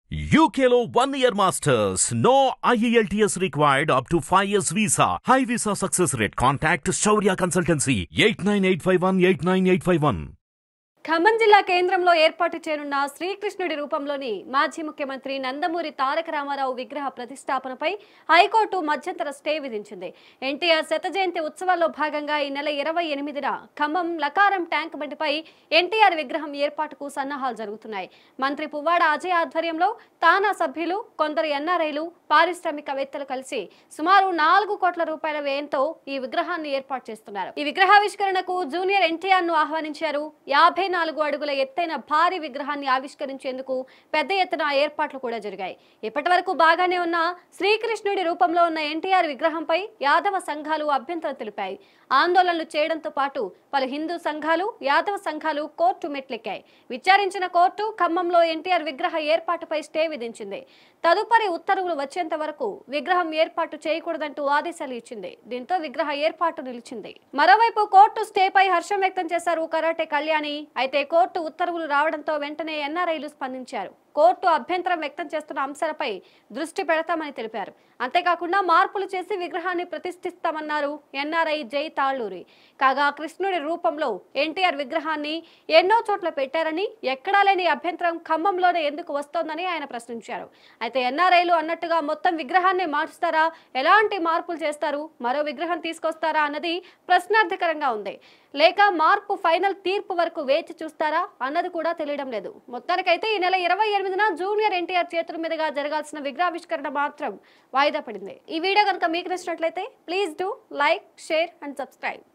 UKLO one year masters. No IELTS required up to 5 years visa. High visa success rate. Contact Shaurya Consultancy 89851 89851. Khammam జిల్లా కేంద్రంలో ఏర్పాటు చేయనున్న శ్రీకృష్ణుడి రూపంలోని మాజీ ముఖ్యమంత్రి నందమూరి తారక రామారావు విగ్రహ ప్రతిష్టాపనపై హైకోర్టు మధ్యంతర స్టే విధించింది ఎన్టీఆర్ శత జయంతి ఉత్సవాల్లో భాగంగా ఈ నెల ఇరవై ఎనిమిదిన ఖమ్మం లకారం ట్యాంక్ బండిపై ఎన్టీఆర్ విగ్రహం ఏర్పాటుకు సన్నాహాలు జరుగుతున్నాయి మంత్రి పువ్వాడ అజయ్ ఆధ్వర్యంలో తానా సభ్యులు కొందరు ఎన్ఆర్ఐలు పారిశ్రామికవేత్తలు కలిసి సుమారు నాలుగు కోట్ల రూపాయల వ్యయంతో ఈ విగ్రహాన్ని ఏర్పాటు చేస్తున్నారు ఈ విగ్రహావిష్కరణకు జూనియర్ ఎన్టీఆర్ ను ఆహ్వానించారు యాభై నాలుగు అడుగుల ఎత్తైన భారీ విగ్రహాన్ని ఆవిష్కరించేందుకు పెద్ద ఎత్తున ఏర్పాట్లు కూడా జరిగాయి ఇప్పటి వరకు బాగానే ఉన్న శ్రీకృష్ణుడి రూపంలో ఉన్న ఎన్టీఆర్ విగ్రహంపై యాదవ సంఘాలు అభ్యంతరం తెలిపాయి ఆందోళనలు చేయడంతో పాటు పలు హిందూ సంఘాలు యాదవ సంఘాలు కోర్టు మెట్లెక్కాయి విచారించిన కోర్టు ఖమ్మంలో ఎన్టీఆర్ విగ్రహ ఏర్పాటుపై స్టే విధించింది తదుపరి ఉత్తర్వులు వచ్చేంత వరకు విగ్రహం ఏర్పాటు చేయకూడదంటూ ఆదేశాలు ఇచ్చింది దీంతో విగ్రహ ఏర్పాటు నిలిచింది మరోవైపు కోర్టు స్టేపై హర్షం వ్యక్తం చేశారు కరాటే కళ్యాణి అయితే కోర్టు ఉత్తర్వులు రావడంతో వెంటనే ఎన్ఆర్ఐలు స్పందించారు కోర్టు అభ్యంతరం వ్యక్తం చేస్తున్న అంశాలపై దృష్టి పెడతామని తెలిపారు అంతేకాకుండా మార్పులు చేసి విగ్రహాన్ని ప్రతిష్ఠిస్తామన్నారు ఎన్ఆర్ఐ జై తాళ్లూరి కాగా కృష్ణుడి రూపంలో ఎన్టీఆర్ విగ్రహాన్ని ఎన్నో చోట్ల పెట్టారని ఎక్కడా లేని అభ్యంతరం ఖమ్మంలోనే ఎందుకు వస్తోందని ఆయన ప్రశ్నించారు అయితే ఎన్ఆర్ఐలు అన్నట్టుగా మొత్తం విగ్రహాన్ని మార్చుతారా ఎలాంటి మార్పులు చేస్తారు మరో విగ్రహం తీసుకొస్తారా అన్నది ప్రశ్నార్థకరంగా ఉంది లేక మార్పు ఫైనల్ తీర్పు వరకు వేచి చూస్తారా అన్నది కూడా తెలియడం లేదు మొత్తానికైతే ఈ నెల ఇరవై ఎనిమిదిన జూనియర్ ఎన్టీఆర్ చేతుల మీదుగా జరగాల్సిన విగ్రహావిష్కరణ మాత్రం వాయిదా పడింది ఈ వీడియో కనుక మీకు నచ్చినట్లయితే please do like share and subscribe